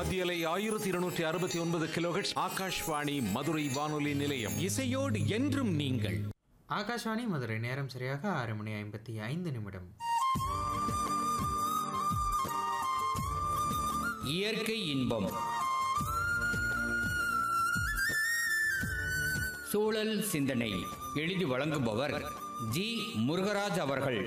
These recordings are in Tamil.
மத்தியலை ஆயிரத்தி இருநூற்றி அறுபத்தி ஒன்பது கிலோஹெட்ஸ் ஆகாஷ்வாணி மதுரை வானொலி நிலையம் இசையோடு என்றும் நீங்கள் ஆகாஷ்வாணி மதுரை நேரம் சரியாக ஆறு மணி ஐம்பத்தி ஐந்து நிமிடம் இயற்கை இன்பம் சூழல் சிந்தனை எழுதி வழங்குபவர் ஜி முருகராஜ் அவர்கள்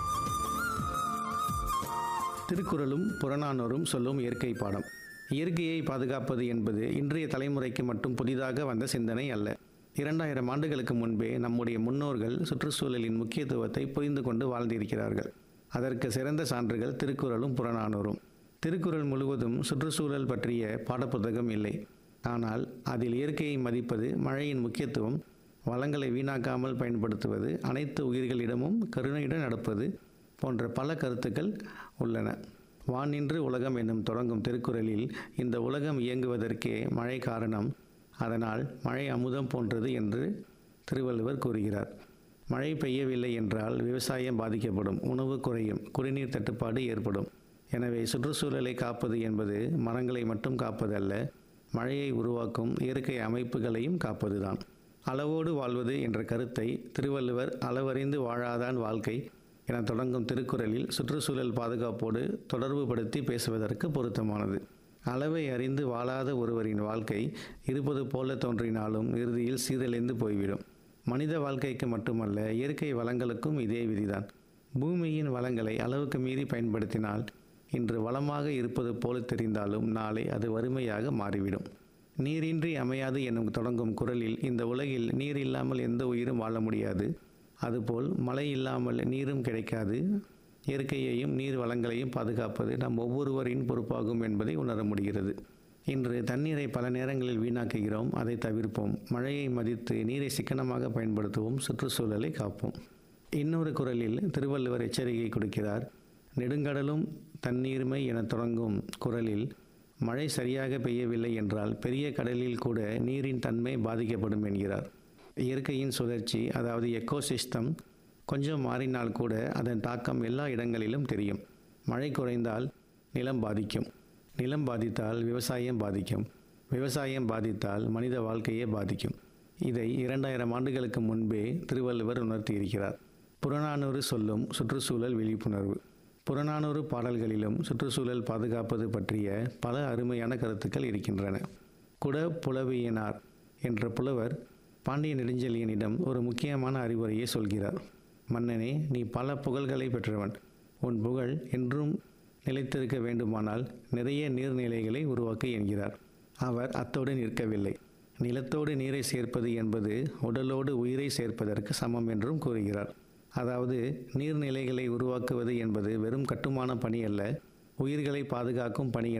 திருக்குறளும் புறநானூறும் சொல்லும் இயற்கை பாடம் இயற்கையை பாதுகாப்பது என்பது இன்றைய தலைமுறைக்கு மட்டும் புதிதாக வந்த சிந்தனை அல்ல இரண்டாயிரம் ஆண்டுகளுக்கு முன்பே நம்முடைய முன்னோர்கள் சுற்றுச்சூழலின் முக்கியத்துவத்தை புரிந்து கொண்டு வாழ்ந்திருக்கிறார்கள் அதற்கு சிறந்த சான்றுகள் திருக்குறளும் புறநானூறும் திருக்குறள் முழுவதும் சுற்றுச்சூழல் பற்றிய பாடப்புத்தகம் இல்லை ஆனால் அதில் இயற்கையை மதிப்பது மழையின் முக்கியத்துவம் வளங்களை வீணாக்காமல் பயன்படுத்துவது அனைத்து உயிர்களிடமும் கருணையுடன் நடப்பது போன்ற பல கருத்துக்கள் உள்ளன வானின்று உலகம் என்னும் தொடங்கும் திருக்குறளில் இந்த உலகம் இயங்குவதற்கே மழை காரணம் அதனால் மழை அமுதம் போன்றது என்று திருவள்ளுவர் கூறுகிறார் மழை பெய்யவில்லை என்றால் விவசாயம் பாதிக்கப்படும் உணவு குறையும் குடிநீர் தட்டுப்பாடு ஏற்படும் எனவே சுற்றுச்சூழலை காப்பது என்பது மரங்களை மட்டும் காப்பதல்ல மழையை உருவாக்கும் இயற்கை அமைப்புகளையும் காப்பதுதான் அளவோடு வாழ்வது என்ற கருத்தை திருவள்ளுவர் அளவறிந்து வாழாதான் வாழ்க்கை என தொடங்கும் திருக்குறளில் சுற்றுச்சூழல் பாதுகாப்போடு தொடர்புபடுத்தி பேசுவதற்கு பொருத்தமானது அளவை அறிந்து வாழாத ஒருவரின் வாழ்க்கை இருப்பது போல தோன்றினாலும் இறுதியில் சீரழிந்து போய்விடும் மனித வாழ்க்கைக்கு மட்டுமல்ல இயற்கை வளங்களுக்கும் இதே விதிதான் பூமியின் வளங்களை அளவுக்கு மீறி பயன்படுத்தினால் இன்று வளமாக இருப்பது போல தெரிந்தாலும் நாளை அது வறுமையாக மாறிவிடும் நீரின்றி அமையாது எனும் தொடங்கும் குரலில் இந்த உலகில் நீர் இல்லாமல் எந்த உயிரும் வாழ முடியாது அதுபோல் மழை இல்லாமல் நீரும் கிடைக்காது இயற்கையையும் நீர் வளங்களையும் பாதுகாப்பது நம் ஒவ்வொருவரின் பொறுப்பாகும் என்பதை உணர முடிகிறது இன்று தண்ணீரை பல நேரங்களில் வீணாக்குகிறோம் அதை தவிர்ப்போம் மழையை மதித்து நீரை சிக்கனமாக பயன்படுத்துவோம் சுற்றுச்சூழலை காப்போம் இன்னொரு குரலில் திருவள்ளுவர் எச்சரிக்கை கொடுக்கிறார் நெடுங்கடலும் தண்ணீர்மை என தொடங்கும் குரலில் மழை சரியாக பெய்யவில்லை என்றால் பெரிய கடலில் கூட நீரின் தன்மை பாதிக்கப்படும் என்கிறார் இயற்கையின் சுழற்சி அதாவது எக்கோசிஸ்டம் கொஞ்சம் மாறினால் கூட அதன் தாக்கம் எல்லா இடங்களிலும் தெரியும் மழை குறைந்தால் நிலம் பாதிக்கும் நிலம் பாதித்தால் விவசாயம் பாதிக்கும் விவசாயம் பாதித்தால் மனித வாழ்க்கையே பாதிக்கும் இதை இரண்டாயிரம் ஆண்டுகளுக்கு முன்பே திருவள்ளுவர் உணர்த்தியிருக்கிறார் புறநானூறு சொல்லும் சுற்றுச்சூழல் விழிப்புணர்வு புறநானூறு பாடல்களிலும் சுற்றுச்சூழல் பாதுகாப்பது பற்றிய பல அருமையான கருத்துக்கள் இருக்கின்றன குட புலவியனார் என்ற புலவர் பாண்டிய நெடுஞ்செழியனிடம் ஒரு முக்கியமான அறிவுரையை சொல்கிறார் மன்னனே நீ பல புகழ்களை பெற்றவன் உன் புகழ் என்றும் நிலைத்திருக்க வேண்டுமானால் நிறைய நீர்நிலைகளை உருவாக்க என்கிறார் அவர் அத்தோடு நிற்கவில்லை நிலத்தோடு நீரை சேர்ப்பது என்பது உடலோடு உயிரை சேர்ப்பதற்கு சமம் என்றும் கூறுகிறார் அதாவது நீர்நிலைகளை உருவாக்குவது என்பது வெறும் கட்டுமான பணி அல்ல உயிர்களை பாதுகாக்கும் பணி